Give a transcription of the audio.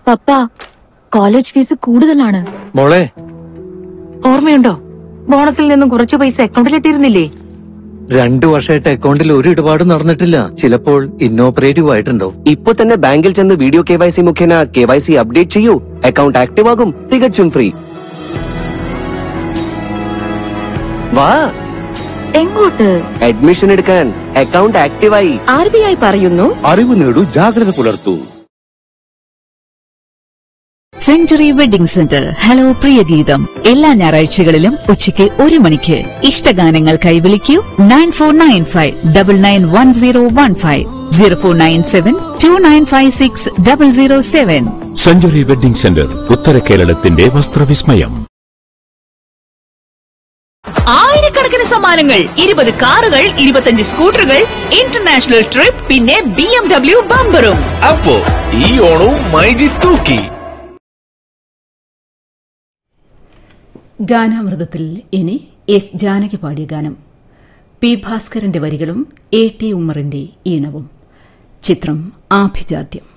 പപ്പ college fees കൂടുതലാണ് മോളെ ഓർമ്മയുണ്ടോ ബോണസിൽ നിന്നും കുറച്ച് പൈസ അക്കൗണ്ടിലിട്ടിരുന്നില്ലേ രണ്ടു വർഷമായിട്ട് അക്കൗണ്ടിൽ ഒരു ഇടപാടും നടന്നിട്ടില്ല ചിലപ്പോൾ ഇന്നോപ്പറേറ്റീവ് ആയിട്ടുണ്ടാവും ഇപ്പൊ തന്നെ ബാങ്കിൽ ചെന്ന് വീഡിയോ കെ വൈ സി മുഖേന കെ വൈ സി അപ്ഡേറ്റ് ചെയ്യൂ അക്കൗണ്ട് ആക്റ്റീവ് ആകും തികച്ചും ഫ്രീ വാ എങ്ങോട്ട് അഡ്മിഷൻ എടുക്കാൻ അക്കൗണ്ട് ആക്റ്റീവായി ആർ ബി ഐ പറയുന്നു അറിവ് നേടൂ ജാഗ്രത പുലർത്തൂ century wedding centre hello Priyageetham എല്ലാ ഞായറാഴ്ചകളിലും ഉച്ചയ്ക്ക് ഒരു മണിക്ക് ഇഷ്ടഗാനങ്ങൾ കൈവിളിക്കൂ nine four nine five double nine one zero one five zero four nine seven two nine five six double zero seven century wedding centre ഉത്തര കേരളത്തിന്റെ വസ്ത്രവിസ്മയം ആയിരക്കണക്കിന് സമ്മാനങ്ങൾ ഇരുപത് കാറുകൾ ഇരുപത്തഞ്ച് സ്കൂട്ടറുകൾ ഇന്റർനാഷണൽ ട്രിപ്പ് പിന്നെ ബി എം ഡബ്ല്യു ബമ്പറും അപ്പോ ഈ ഓണവും മൈജി തൂക്കി ഗാനാമൃതത്തിൽ ഇനി എസ് ജാനകി പാടിയ ഗാനം പി ഭാസ്കരന്റെ വരികളും എ ടി ഉമ്മറിന്റെ ഈണവും ചിത്രം ആഭിജാത്യം